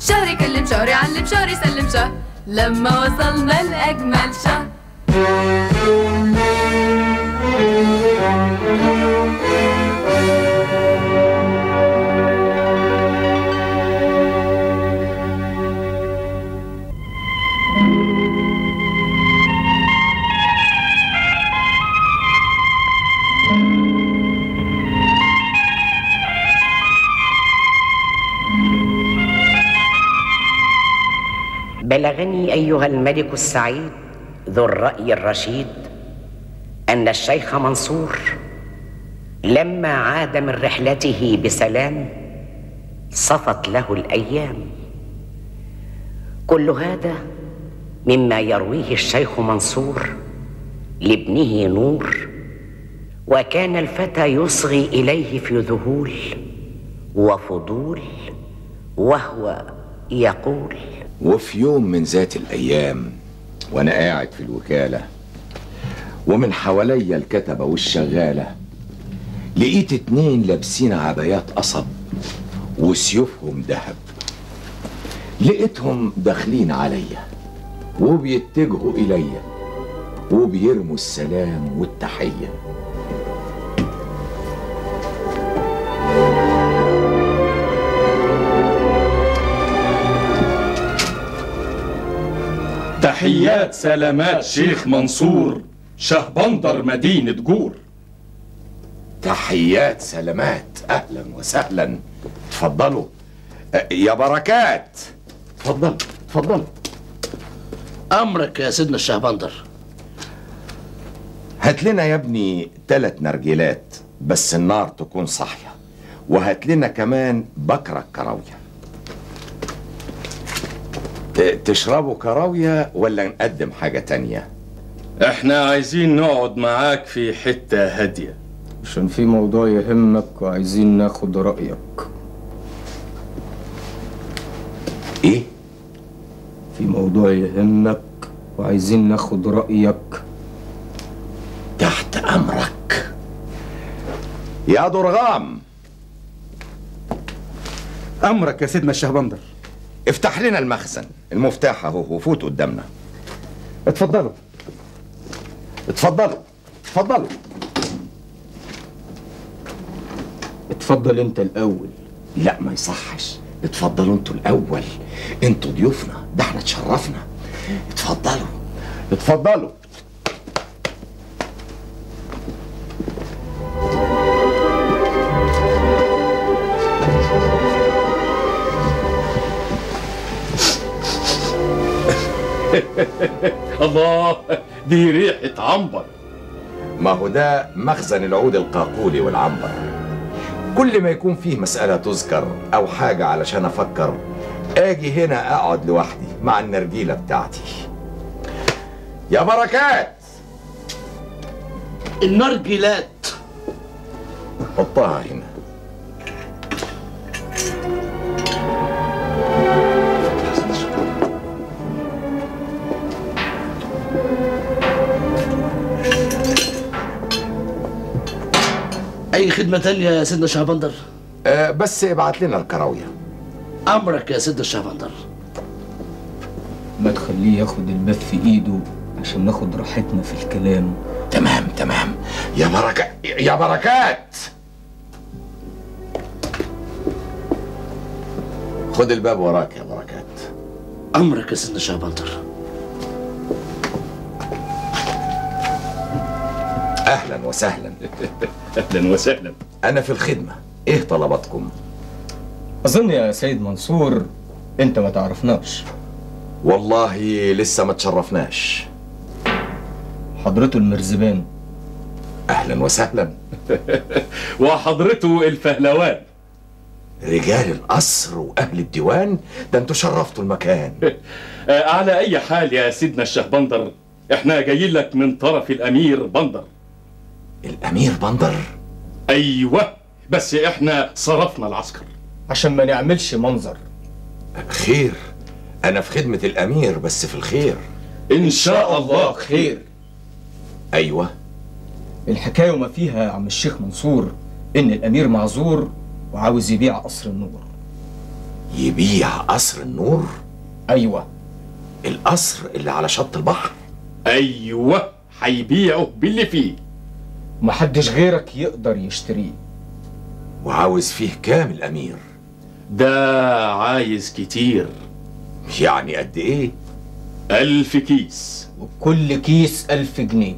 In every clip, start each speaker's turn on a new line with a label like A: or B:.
A: شهري كلم شهري علم شهري سلم شهر لما وصلنا لأجمل شهر
B: بلغني ايها الملك السعيد ذو الراي الرشيد ان الشيخ منصور لما عاد من رحلته بسلام صفت له الايام كل هذا مما يرويه الشيخ منصور لابنه نور وكان الفتى يصغي اليه في ذهول وفضول وهو يقول
C: وفي يوم من ذات الأيام وأنا قاعد في الوكالة ومن حواليا الكتبة والشغالة لقيت اتنين لابسين عبايات قصب وسيوفهم ذهب لقيتهم داخلين عليا وبيتجهوا إليا وبيرموا السلام والتحية
D: تحيات سلامات شيخ منصور شهبندر مدينة جور
C: تحيات سلامات أهلا وسهلا اتفضلوا أه، يا بركات اتفضل اتفضل
E: امرك يا سيدنا الشهبندر
C: هات لنا يا ابني تلات نرجيلات بس النار تكون صاحية وهات لنا كمان بكرة كراوية ت- تشربوا كراوية ولا نقدم حاجة تانية
D: احنا عايزين نقعد معاك في حتة هادية
F: عشان في موضوع يهمك وعايزين ناخد رأيك
C: ايه؟
F: في موضوع يهمك وعايزين ناخد رأيك
C: تحت أمرك يا درغام
G: امرك يا سيدنا الشهبندر
C: افتح لنا المخزن المفتاح اهو وفوت قدامنا اتفضلوا اتفضلوا اتفضلوا
F: اتفضل انت الأول
C: لا ما يصحش اتفضلوا انتوا الاول انتوا ضيوفنا ده احنا اتشرفنا اتفضلوا اتفضلوا
D: الله دي ريحة عنبر
C: ما هو ده مخزن العود القاقولي والعنبر كل ما يكون فيه مسألة تذكر أو حاجة علشان أفكر أجي هنا أقعد لوحدي مع النرجيلة بتاعتي يا بركات
E: النرجلات
C: حطها هنا
E: اي خدمه تانية يا سيدنا الشهبندر
C: أه بس ابعت لنا الكراوية
E: امرك يا سيدنا الشهبندر
F: ما تخليه ياخد الباب في ايده عشان ناخد راحتنا في الكلام
C: تمام تمام يا بركات يا بركات خد الباب وراك يا بركات
E: امرك يا سيدنا الشهبندر
C: أهلا وسهلا
D: اهلا وسهلا
C: أنا في الخدمة إيه طلباتكم؟
F: أظن يا سيد منصور أنت ما تعرفناش
C: والله لسه ما تشرفناش
F: حضرته المرزبان
C: أهلا وسهلا
D: وحضرته الفهلوان
C: رجال القصر وأهل الديوان ده انتوا شرفتوا المكان
D: آه، على اي حال يا سيدنا الشهبندر احنا جايين لك من طرف الامير بندر
C: الأمير بندر
D: ايوه بس احنا صرفنا العسكر
F: عشان ما نعملش منظر
C: خير أنا في خدمة الأمير بس في الخير
D: ان شاء الله
F: خير
C: أيوة
F: الحكاية وما فيها يا عم الشيخ منصور إن الأمير معذور وعاوز يبيع قصر النور
C: يبيع قصر النور
F: ايوه
C: القصر اللي على شط البحر
D: ايوه هيبيعه باللي فيه
F: محدش غيرك يقدر يشتريه
C: وعاوز فيه كام الامير
D: ده عايز كتير
C: يعني قد ايه
D: ألف كيس
F: وكل كيس ألف جنيه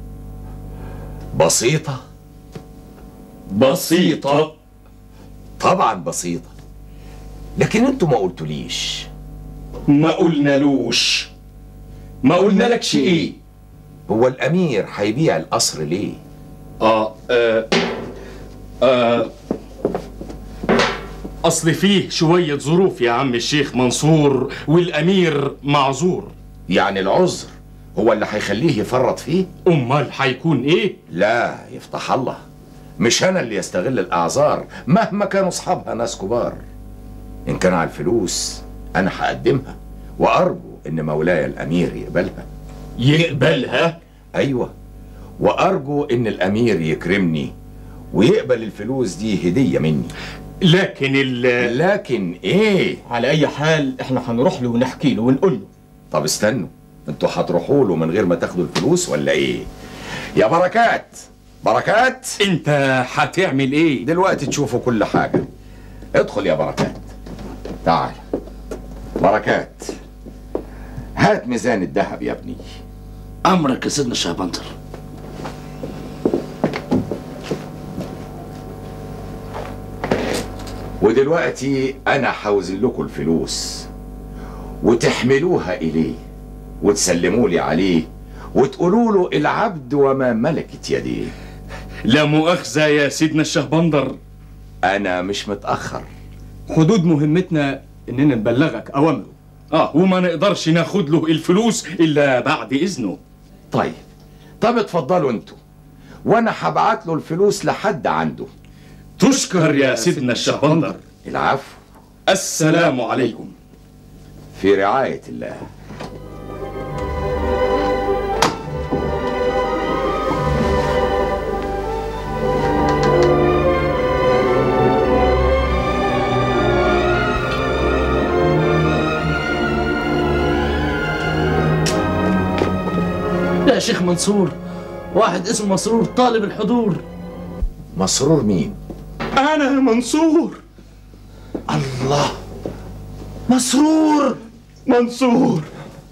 C: بسيطة
D: بسيطة
C: طبعا بسيطة لكن انتوا ما قلتوليش
D: ما قلنالوش ما قلنالكش ايه
C: هو الامير هيبيع القصر ليه
D: آه, آه, آه أصل فيه شوية ظروف يا عم الشيخ منصور والأمير معذور
C: يعني العذر هو اللي هيخليه يفرط فيه
D: أمال هيكون إيه؟
C: لا يفتح الله مش انا اللي يستغل الاعذار مهما كانوا اصحابها ناس كبار ان كان على الفلوس انا هقدمها وارجو ان مولاي الامير يقبلها
D: يقبلها؟
C: ايوه وارجو ان الامير يكرمني ويقبل الفلوس دي هديه مني
D: لكن ال
C: لكن ايه
F: على أي حال إحنا هنروح له ونحكي له ونقول له
C: طب استنوا انتوا هتروحوا له من غير ما تاخدوا الفلوس ولا ايه يا بركات بركات
D: أنت هتعمل إيه؟
C: دلوقتي تشوفوا كل حاجة ادخل يا بركات تعال بركات هات ميزان الذهب يا ابني
E: امرك يا سيدنا الشهبندر
C: ودلوقتي انا هوزن لكم الفلوس وتحملوها اليه وتسلموا لي عليه وتقولوا له العبد وما ملكت يديه
D: لا مؤاخذة يا سيدنا الشهبندر
C: انا مش متاخر
F: حدود مهمتنا إننا نبلغك أوامره
D: آه وما نقدرش ناخد له الفلوس إلا بعد إذنه
C: طيب طب اتفضلوا انتوا وانا هبعت له الفلوس لحد عنده
D: تشكر يا سيدنا الشهبندر
C: العفو
D: السلام عليكم
C: في رعايه الله
E: يا شيخ منصور واحد اسمه مسرور طالب الحضور
C: مسرور مين
D: أنا منصور
C: الله مسرور
D: منصور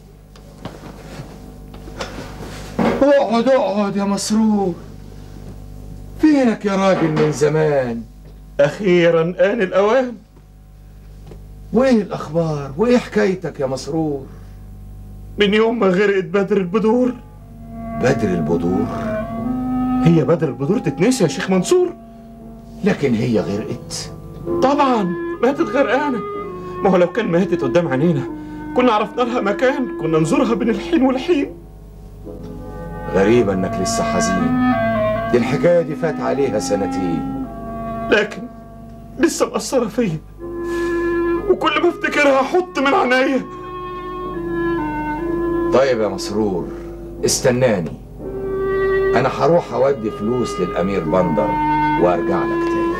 C: اقعد اقعد يا مسرور فينك يا راجل من زمان
D: أخيرا آن الأوان
C: وايه الاخبار وايه حكايتك يا مسرور
D: من يوم ما غرقت بدر البدور
C: بدر البدور
D: هي بدر البدور تتنسي يا شيخ منصور
C: لكن هي غرقت
D: طبعا ماتت غرقانة ما هو لو كان ماتت قدام عينينا كنا عرفنا لها مكان كنا نزورها بين الحين والحين
C: غريبة انك لسه حزين دي الحكاية دي فات عليها سنتين
D: لكن لسه مأثرة فيا وكل ما افتكرها احط من عينيا
C: طيب يا مسرور استناني انا هروح اودي فلوس للامير بندر وارجع لك تاني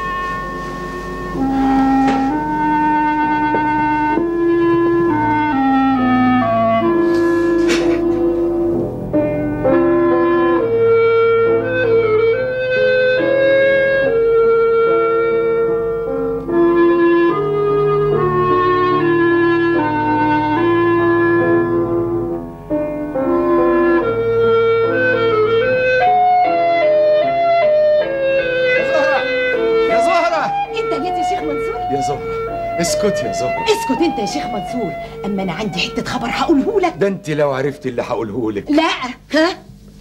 G: يا زهرة
H: انت جيت يا شيخ منصور
G: يا زهرة اسكت يا زهرة
H: اسكت انت يا شيخ منصور اما انا عندي حته خبر هقوله لك
C: ده انت لو عرفتي اللي هقوله لك
H: لا ها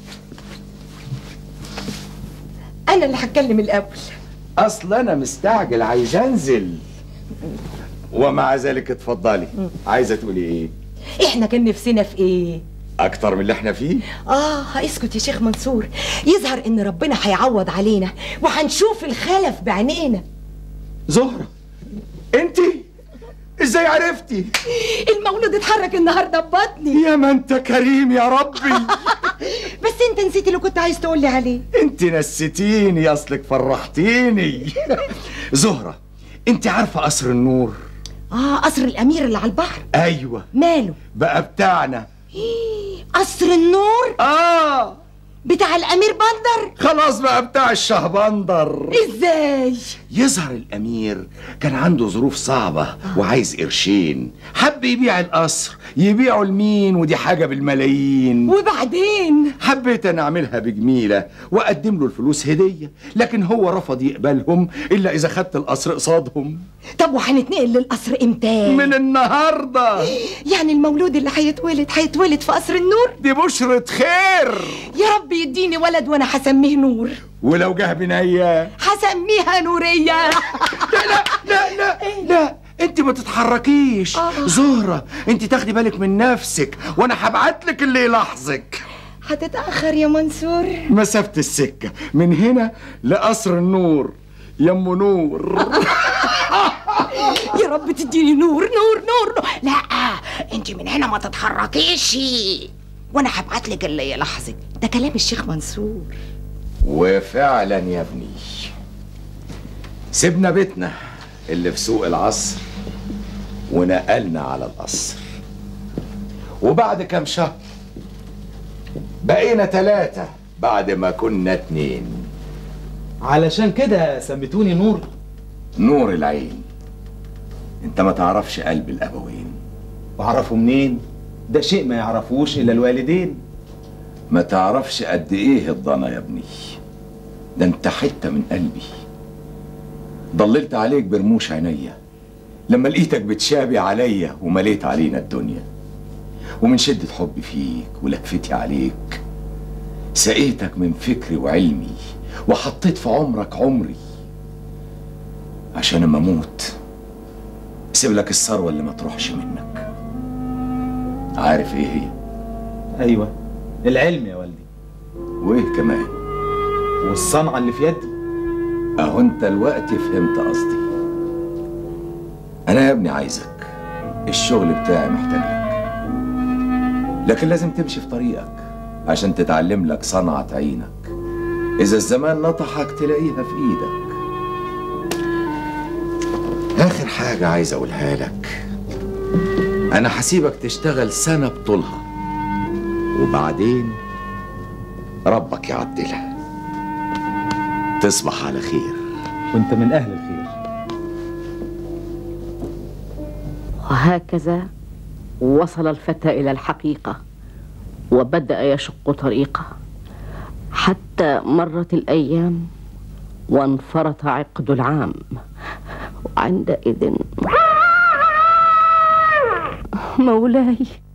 H: انا اللي هتكلم الاول
C: اصل انا مستعجل عايز انزل ومع ذلك اتفضلي عايزه تقولي ايه
H: احنا كان نفسنا في ايه
C: اكتر من اللي احنا فيه
H: اه اسكت يا شيخ منصور يظهر ان ربنا هيعوض علينا وهنشوف الخلف بعينينا
C: زهره انت ازاي عرفتي
H: المولود اتحرك النهارده ببطني
C: يا ما انت كريم يا ربي
H: بس انت نسيت اللي كنت عايز تقولي عليه
C: انت نسيتيني اصلك فرحتيني زهره انت عارفه قصر النور
H: اه قصر الامير اللي على البحر
C: ايوه
H: ماله
C: بقى بتاعنا
H: قصر النور
C: اه
H: بتاع الامير بندر
C: خلاص بقى بتاع الشهبندر
H: ازاي
C: يظهر الامير كان عنده ظروف صعبة وعايز قرشين حب يبيع القصر يبيعه لمين ودي حاجة بالملايين
H: وبعدين
C: حبيت انا اعملها بجميلة واقدم له الفلوس هدية لكن هو رفض يقبلهم الا اذا خدت القصر قصادهم
H: طب وهنتنقل للقصر امتى
C: من النهاردة
H: يعني المولود اللي هيتولد هيتولد في قصر النور
C: دي بشرة خير
H: يا رب يديني ولد وانا هسميه نور
C: ولو جه بنية
H: هسميها نورية
C: لا لا لا لا انت ما تتحركيش زهرة انت تاخدي بالك من نفسك وانا هبعت لك اللي يلاحظك
H: هتتأخر يا منصور
C: مسافة السكة من هنا لقصر النور يم نور
H: يا رب تديني نور نور نور, نور. لا انت من هنا ما تتحركيش وانا هبعت لك اللي يلاحظك ده كلام الشيخ منصور
C: وفعلا يا ابني سيبنا بيتنا اللي في سوق العصر ونقلنا على القصر وبعد كام شهر بقينا ثلاثة بعد ما كنا اتنين
F: علشان كده سميتوني نور
C: نور العين انت ما تعرفش قلب الابوين
F: واعرفه منين ده شيء ما يعرفوش الا الوالدين
C: ما تعرفش قد ايه الضنا يا ابني ده انت حتة من قلبي ضللت عليك برموش عينيا لما لقيتك بتشابي عليا ومليت علينا الدنيا ومن شدة حبي فيك ولهفتي عليك سقيتك من فكري وعلمي وحطيت في عمرك عمري عشان اما اموت سيب لك الثروة اللي ما تروحش منك عارف ايه هي
F: ايوه العلم يا والدي
C: وايه كمان
F: والصنعه اللي في يدي
C: اهو انت الوقت فهمت قصدي انا يا ابني عايزك الشغل بتاعي محتاج لك لكن لازم تمشي في طريقك عشان تتعلم لك صنعة عينك اذا الزمان نطحك تلاقيها في ايدك اخر حاجة عايز اقولها لك انا هسيبك تشتغل سنة بطولها وبعدين ربك يعدلها تصبح على خير
F: وانت من اهل الخير
B: وهكذا وصل الفتى إلى الحقيقة وبدأ يشق طريقه حتى مرت الأيام وانفرط عقد العام وعندئذ مولاي